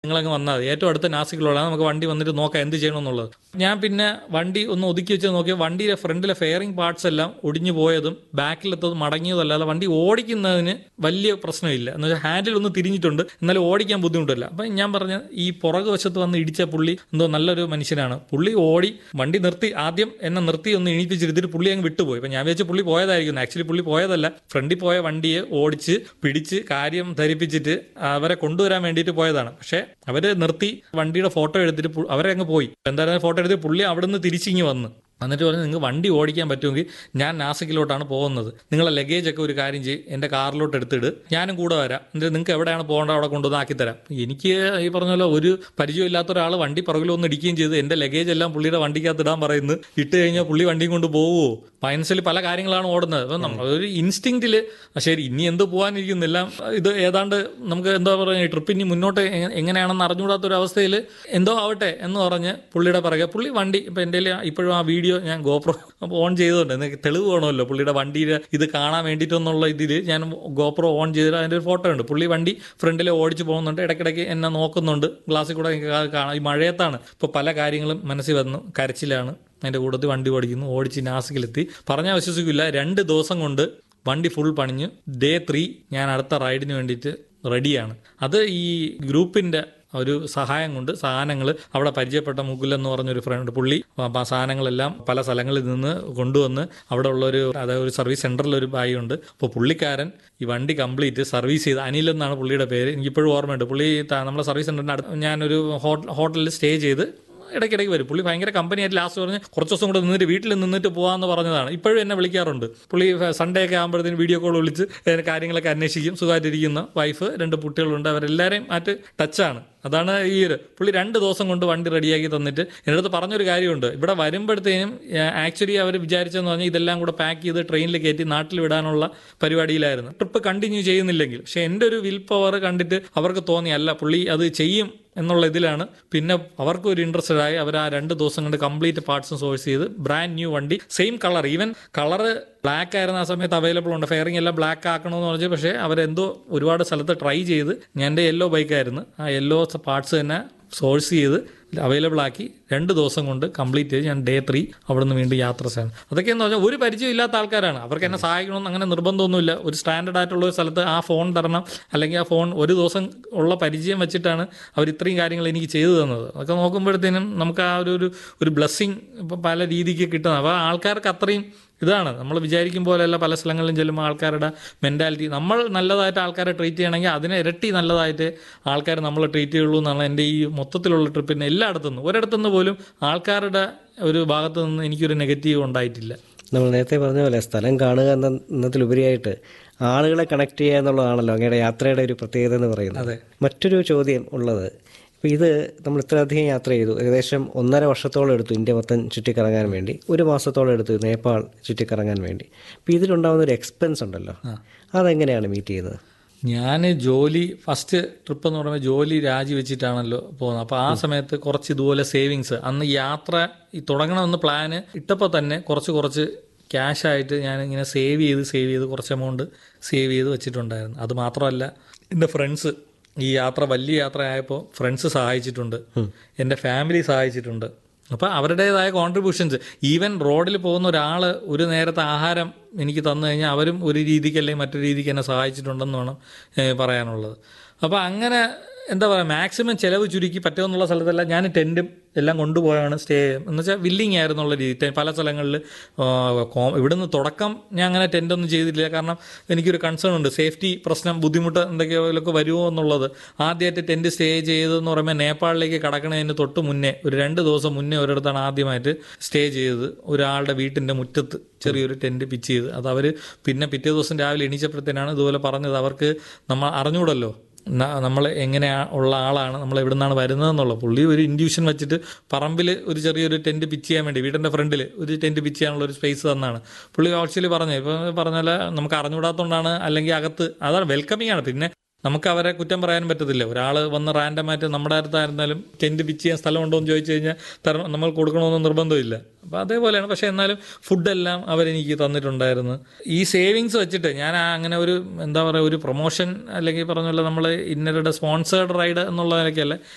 നിങ്ങളങ്ങ് വന്നാൽ മതി ഏറ്റവും അടുത്ത നാസിക്കിലുള്ള നമുക്ക് വണ്ടി വന്നിട്ട് നോക്കാം എന്ത് ചെയ്യണമെന്നുള്ളത് ഞാൻ പിന്നെ വണ്ടി ഒന്ന് ഒതുക്കി വെച്ച് നോക്കി വണ്ടിയുടെ ഫ്രണ്ടിലെ ഫെയറിംഗ് പാർട്സ് എല്ലാം ഒടിഞ്ഞു പോയതും ബാക്കിലെത്തതും മടങ്ങിയതും അല്ലാതെ വണ്ടി ഓടിക്കുന്നതിന് വലിയ പ്രശ്നമില്ല എന്ന് വെച്ചാൽ ഹാൻഡിൽ ഒന്ന് തിരിഞ്ഞിട്ടുണ്ട് എന്നാലും ഓടിക്കാൻ ബുദ്ധിമുട്ടില്ല അപ്പം ഞാൻ പറഞ്ഞ ഈ പുറകു വശത്ത് വന്ന് ഇടിച്ച പുള്ളി എന്തോ നല്ലൊരു മനുഷ്യനാണ് പുള്ളി ഓടി വണ്ടി നിർത്തി ആദ്യം എന്നെ നിർത്തി ഒന്ന് എണീപ്പിച്ചിരുത്തിട്ട് പുള്ളി അങ്ങ് വിട്ടുപോയി അപ്പം ഞാൻ വിചാരിച്ച പുള്ളി പോയതായിരിക്കും ആക്ച്വലി പുള്ളി പോയതല്ല ഫ്രണ്ടിൽ പോയ വണ്ടിയെ ഓടിച്ച് പിടിച്ച് കാര്യം ധരിപ്പിച്ചിട്ട് അവരെ കൊണ്ടുവരാൻ വേണ്ടിയിട്ട് പോയതാണ് പക്ഷേ അവര് നിർത്തി വണ്ടിയുടെ ഫോട്ടോ എടുത്തിട്ട് പു- അവരെ അങ്ങ് പോയി എന്തായാലും ഫോട്ടോ എടുത്ത് പുള്ളി അവിടെ നിന്ന് തിരിച്ചിങ്ങി വന്ന് എന്നിട്ട് പറഞ്ഞു നിങ്ങൾക്ക് വണ്ടി ഓടിക്കാൻ പറ്റുമെങ്കിൽ ഞാൻ നാസിക്കിലോട്ടാണ് പോകുന്നത് നിങ്ങളെ ലഗേജ് ഒക്കെ ഒരു കാര്യം ചെയ്യും എൻ്റെ കാറിലോട്ട് എടുത്തിട് ഞാനും കൂടെ വരാം എന്നിട്ട് നിങ്ങൾക്ക് എവിടെയാണ് പോകേണ്ടത് അവിടെ കൊണ്ടുവന്ന് ആക്കിത്തരാം എനിക്ക് ഈ പറഞ്ഞ പോലെ ഒരു പരിചയമില്ലാത്ത ഒരാൾ വണ്ടി പുറകിലൊന്ന് ഇടിക്കുകയും ചെയ്ത് എൻ്റെ ലഗേജ് എല്ലാം പുള്ളിയുടെ വണ്ടിക്കകത്ത് ഇടാൻ പറയുന്നത് ഇട്ട് കഴിഞ്ഞാൽ പുള്ളി വണ്ടിയും കൊണ്ട് പോവുമോ മനസ്സിൽ പല കാര്യങ്ങളാണ് ഓടുന്നത് അപ്പം നമ്മൾ ഒരു ഇൻസ്റ്റിങ്ക്റ്റിൽ ശരി ഇനി എന്ത് പോകാനിരിക്കുന്നില്ല ഇത് ഏതാണ്ട് നമുക്ക് എന്താ പറയുക ട്രിപ്പ് ഇനി മുന്നോട്ട് എങ്ങ- എങ്ങനെയാണെന്ന് അറിഞ്ഞുകൂടാത്ത ഒരു അവസ്ഥയിൽ എന്തോ ആവട്ടെ എന്ന് പറഞ്ഞ് പുള്ളിയുടെ പറയുക പുള്ളി വണ്ടി ഇപ്പം എൻ്റെ ഇപ്പോഴും ആ വീഡിയോ ഞാൻ ഗോപ്രോ ഓൺ ചെയ്തുകൊണ്ട് എനിക്ക് തെളിവ് വേണമല്ലോ പുള്ളിയുടെ വണ്ടിയുടെ ഇത് കാണാൻ വേണ്ടിയിട്ടെന്നുള്ള ഇതിൽ ഞാൻ ഗോപ്രോ ഓൺ ചെയ്തിട്ട് അതിൻ്റെ ഒരു ഫോട്ടോ ഉണ്ട് പുള്ളി വണ്ടി ഫ്രണ്ടിൽ ഓടിച്ച് പോകുന്നുണ്ട് ഇടയ്ക്കിടയ്ക്ക് എന്നെ നോക്കുന്നുണ്ട് ഗ്ലാസ്സിൽ കൂടെ എനിക്ക് കാ- കാണാം ഈ മഴയത്താണ് ഇപ്പോൾ പല കാര്യങ്ങളും മനസ്സിൽ വന്നു കരച്ചിലാണ് അതിൻ്റെ കൂട്ടത്തിൽ വണ്ടി ഓടിക്കുന്നു ഓടിച്ച് നാസിക്കിലെത്തി പറഞ്ഞാൽ വിശ്വസിക്കില്ല രണ്ട് ദിവസം കൊണ്ട് വണ്ടി ഫുൾ പണിഞ്ഞ് ഡേ ത്രീ ഞാൻ അടുത്ത റൈഡിന് വേണ്ടിയിട്ട് റെഡിയാണ് അത് ഈ ഗ്രൂപ്പിൻ്റെ ഒരു സഹായം കൊണ്ട് സാധനങ്ങൾ അവിടെ പരിചയപ്പെട്ട മുകുൽ എന്ന് പറഞ്ഞൊരു ഫ്രണ്ട് പുള്ളി ആ സാധനങ്ങളെല്ലാം പല സ്ഥലങ്ങളിൽ നിന്ന് കൊണ്ടുവന്ന് അവിടെ ഉള്ള ഒരു അതായത് ഒരു സർവീസ് സെന്ററിൽ ഒരു ബായി ഉണ്ട് അപ്പോൾ പുള്ളിക്കാരൻ ഈ വണ്ടി കംപ്ലീറ്റ് സർവീസ് ചെയ്ത് അനിൽ എന്നാണ് പുള്ളിയുടെ പേര് എനിക്കിപ്പോഴും ഓർമ്മയുണ്ട് പുള്ളി ത- നമ്മളെ സർവീസ് സെന്ററിൻ്റെ അടുത്ത് ഞാനൊരു ഹോട്ടലിൽ സ്റ്റേ ചെയ്ത് ഇടയ്ക്കിടയ്ക്ക് വരും പുള്ളി ഭയങ്കര കമ്പനിയായിട്ട് ലാസ്റ്റ് പറഞ്ഞ് കുറച്ച് ദിവസം കൂടെ നിന്നിട്ട് വീട്ടിൽ നിന്നിട്ട് പോകാമെന്ന് പറഞ്ഞതാണ് ഇപ്പോഴും എന്നെ വിളിക്കാറുണ്ട് പുള്ളി സൺഡേ ഒക്കെ ആകുമ്പോഴത്തേന് വീഡിയോ കോൾ വിളിച്ച് ഏ, കാര്യങ്ങളൊക്കെ അന്വേഷിക്കും സുഖമായിട്ടിരിക്കുന്ന വൈഫ് രണ്ട് കുട്ടികളുണ്ട് അവരെല്ലാവരെയും ആയിട്ട് ടച്ചാണ് അതാണ് ഈ ഒരു പുള്ളി രണ്ട് ദിവസം കൊണ്ട് വണ്ടി റെഡിയാക്കി തന്നിട്ട് എൻ്റെ അടുത്ത് പറഞ്ഞൊരു കാര്യമുണ്ട് ഇവിടെ വരുമ്പോഴത്തേനും ആക്ച്വലി അവർ വിചാരിച്ചെന്ന് പറഞ്ഞാൽ ഇതെല്ലാം കൂടെ പാക്ക് ചെയ്ത് ട്രെയിനിൽ കയറ്റി നാട്ടിൽ വിടാനുള്ള പരിപാടിയിലായിരുന്നു ട്രിപ്പ് കണ്ടിന്യൂ ചെയ്യുന്നില്ലെങ്കിൽ പക്ഷെ എൻ്റെ ഒരു വിൽ പവർ കണ്ടിട്ട് അവർക്ക് തോന്നി അല്ല പുള്ളി അത് ചെയ്യും എന്നുള്ള ഇതിലാണ് പിന്നെ അവർക്ക് ഒരു ഇൻട്രസ്റ്റഡ് ആയി അവർ ആ രണ്ട് ദിവസം കൊണ്ട് കംപ്ലീറ്റ് പാർട്സും സോഴ്സ് ചെയ്ത് ബ്രാൻഡ് ന്യൂ വണ്ടി same colour even colour black ആയിരുന്ന ആ സമയത്ത് അവൈലബിൾ ഉണ്ട് ഫെയറിംഗ് എല്ലാം ബ്ലാക്ക് ആക്കണമെന്ന് പറഞ്ഞാൽ പക്ഷേ അവരെന്തോ ഒരുപാട് സ്ഥലത്ത് ട്രൈ ചെയ്ത് ഞാൻ എൻ്റെ യെല്ലോ ബൈക്കായിരുന്നു ആ യെല്ലോ പാർട്സ് തന്നെ സോഴ്സ് ചെയ്ത് അവൈലബിൾ ആക്കി രണ്ട് ദിവസം കൊണ്ട് കംപ്ലീറ്റ് ചെയ്ത് ഞാൻ ഡേ ത്രീ അവിടെ നിന്ന് വീണ്ടും യാത്ര ചെയ്യണം അതൊക്കെയെന്ന് പറഞ്ഞാൽ ഒരു പരിചയം ഇല്ലാത്ത ആൾക്കാരാണ് അവർക്ക് എന്നെ സഹായിക്കണമെന്ന് അങ്ങനെ നിർബന്ധമൊന്നുമില്ല ഒരു സ്റ്റാൻഡേർഡ് ആയിട്ടുള്ള ഒരു സ്ഥലത്ത് ആ ഫോൺ തരണം അല്ലെങ്കിൽ ആ ഫോൺ ഒരു ദിവസം ഉള്ള പരിചയം വെച്ചിട്ടാണ് അവർ ഇത്രയും കാര്യങ്ങൾ എനിക്ക് ചെയ്തു തന്നത് അതൊക്കെ നോക്കുമ്പോഴത്തേനും നമുക്ക് ആ ഒരു ഒരു- ഒരു ബ്ലെസ്സിങ് ഇപ്പം പല രീതിക്ക് കിട്ടുന്നത് അപ്പോൾ ആൾക്കാർക്ക് അത്രയും ഇതാണ് നമ്മൾ വിചാരിക്കും പോലെയല്ല പല സ്ഥലങ്ങളിലും ചെല്ലുമ്പോൾ ആൾക്കാരുടെ മെൻറ്റാലിറ്റി നമ്മൾ നല്ലതായിട്ട് ആൾക്കാരെ ട്രീറ്റ് ചെയ്യണമെങ്കിൽ അതിനെ ഇരട്ടി നല്ലതായിട്ട് ആൾക്കാർ നമ്മളെ ട്രീറ്റ് ചെയ്യുള്ളൂ എന്നാണ് എൻ്റെ ഈ മൊത്തത്തിലുള്ള ട്രിപ്പിന് എല്ലായിടത്തുനിന്നും ഒരിടത്തുനിന്ന് പോലും ആൾക്കാരുടെ ഒരു ഭാഗത്തു നിന്ന് എനിക്കൊരു നെഗറ്റീവ് ഉണ്ടായിട്ടില്ല നമ്മൾ നേരത്തെ പറഞ്ഞ പോലെ സ്ഥലം കാണുക എന്ന എന്നതിലുപരിയായിട്ട് ആളുകളെ കണക്ട് ചെയ്യുക എന്നുള്ളതാണല്ലോ അങ്ങയുടെ യാത്രയുടെ ഒരു പ്രത്യേകത എന്ന് പറയുന്നത് മറ്റൊരു ചോദ്യം ഉള്ളത് ഇപ്പോൾ ഇത് നമ്മൾ ഇത്രയധികം യാത്ര ചെയ്തു ഏകദേശം ഒന്നര വർഷത്തോളം എടുത്തു ഇന്ത്യ മൊത്തം ചുറ്റിക്കറങ്ങാൻ വേണ്ടി ഒരു മാസത്തോളം എടുത്തു നേപ്പാൾ ചുറ്റിക്കറങ്ങാൻ വേണ്ടി അപ്പോൾ ഇതിലുണ്ടാകുന്ന ഒരു എക്സ്പെൻസ് ഉണ്ടല്ലോ അതെങ്ങനെയാണ് മീറ്റ് ചെയ്യുന്നത് ഞാൻ ജോലി ഫസ്റ്റ് ട്രിപ്പ് എന്ന് പറയുമ്പോൾ ജോലി രാജിവെച്ചിട്ടാണല്ലോ പോകുന്നത് അപ്പോൾ ആ സമയത്ത് കുറച്ച് ഇതുപോലെ സേവിങ്സ് അന്ന് യാത്ര ഈ തുടങ്ങണമെന്ന് പ്ലാന് ഇട്ടപ്പോൾ തന്നെ കുറച്ച് കുറച്ച് ക്യാഷ് ആയിട്ട് ഞാൻ ഇങ്ങനെ സേവ് ചെയ്ത് സേവ് ചെയ്ത് കുറച്ച് എമൗണ്ട് സേവ് ചെയ്ത് വെച്ചിട്ടുണ്ടായിരുന്നു അത് മാത്രമല്ല എൻ്റെ ഫ്രണ്ട്സ് ഈ യാത്ര വലിയ യാത്ര ആയപ്പോൾ ഫ്രണ്ട്സ് സഹായിച്ചിട്ടുണ്ട് എൻ്റെ ഫാമിലി സഹായിച്ചിട്ടുണ്ട് അപ്പോൾ അവരുടേതായ കോൺട്രിബ്യൂഷൻസ് ഈവൻ റോഡിൽ പോകുന്ന ഒരാൾ ഒരു നേരത്തെ ആഹാരം എനിക്ക് തന്നു കഴിഞ്ഞാൽ അവരും ഒരു രീതിക്ക് അല്ലെങ്കിൽ മറ്റൊരു രീതിക്ക് എന്നെ സഹായിച്ചിട്ടുണ്ടെന്ന് വേണം ഏഹ്, പറയാനുള്ളത് അപ്പോൾ അങ്ങനെ എന്താ പറയുക മാക്സിമം ചിലവ് ചുരുക്കി പറ്റുമെന്നുള്ള സ്ഥലത്തെല്ലാം ഞാൻ ടെൻറ്റും എല്ലാം കൊണ്ടുപോയാണ് സ്റ്റേ എന്ന് വെച്ചാൽ വില്ലിങ് ആയിരുന്നുള്ള രീതി ടെ- പല സ്ഥലങ്ങളിൽ ഇവിടുന്ന് തുടക്കം ഞാൻ അങ്ങനെ ടെൻ്റ് ഒന്നും ചെയ്തിട്ടില്ല കാരണം എനിക്കൊരു കൺസേൺ ഉണ്ട് സേഫ്റ്റി പ്രശ്നം ബുദ്ധിമുട്ട് എന്തൊക്കെയൊക്കെ വരുമോ എന്നുള്ളത് ആദ്യമായിട്ട് ടെൻറ്റ് സ്റ്റേ ചെയ്തതെന്ന് പറയുമ്പോൾ നേപ്പാളിലേക്ക് കടക്കണതിന് തൊട്ട് മുന്നേ ഒരു രണ്ട് ദിവസം മുന്നേ ഒരിടത്താണ് ആദ്യമായിട്ട് സ്റ്റേ ചെയ്തത് ഒരാളുടെ വീട്ടിൻ്റെ മുറ്റത്ത് ചെറിയൊരു ടെൻറ്റ് പിച്ച് ചെയ്ത് അത് അവർ പിന്നെ പിറ്റേ ദിവസം രാവിലെ എണീച്ചപ്പോഴത്തേനാണ് ഇതുപോലെ പറഞ്ഞത് അവർക്ക് നമ്മൾ അറിഞ്ഞൂടല്ലോ നമ്മൾ എങ്ങനെയാ ഉള്ള ആളാണ് നമ്മൾ എവിടെ നിന്നാണ് വരുന്നതെന്നുള്ള പുള്ളി ഒരു ഇൻഡ്യൂഷൻ വെച്ചിട്ട് പറമ്പിൽ ഒരു ചെറിയൊരു ടെൻറ്റ് പിച്ച് ചെയ്യാൻ വേണ്ടി വീടിൻ്റെ ഫ്രണ്ടിൽ ഒരു ടെൻറ്റ് പിച്ച് ചെയ്യാനുള്ള ഒരു സ്പേസ് തന്നാണ് പുള്ളി ആക്ച്വലി പറഞ്ഞത് ഇപ്പം പറഞ്ഞാൽ നമുക്ക് അറിഞ്ഞുകൂടാത്തതുകൊണ്ടാണ് അല്ലെങ്കിൽ അകത്ത് അതാണ് വെൽക്കമിങ് ആണ് പിന്നെ നമുക്ക് അവരെ കുറ്റം പറയാൻ പറ്റത്തില്ല ഒരാൾ വന്ന് റാൻഡമായിട്ട് നമ്മുടെ അടുത്തായിരുന്നാലും ടെൻറ്റ് പിച്ച് ചെയ്യാൻ സ്ഥലമുണ്ടോ എന്ന് ചോദിച്ചു കഴിഞ്ഞാൽ തരണം നമ്മൾ കൊടുക്കണമെന്ന് നിർബന്ധമില്ല അപ്പോൾ അതേപോലെയാണ് പക്ഷേ എന്നാലും ഫുഡെല്ലാം അവരെനിക്ക് തന്നിട്ടുണ്ടായിരുന്നു ഈ സേവിങ്സ് വെച്ചിട്ട് ഞാൻ ആ അങ്ങനെ ഒരു എന്താ പറയുക ഒരു പ്രൊമോഷൻ അല്ലെങ്കിൽ പറഞ്ഞ പോലെ നമ്മൾ ഇന്നരുടെ സ്പോൺസേർഡ് റൈഡ് എന്നുള്ള നിലയ്ക്കല്ല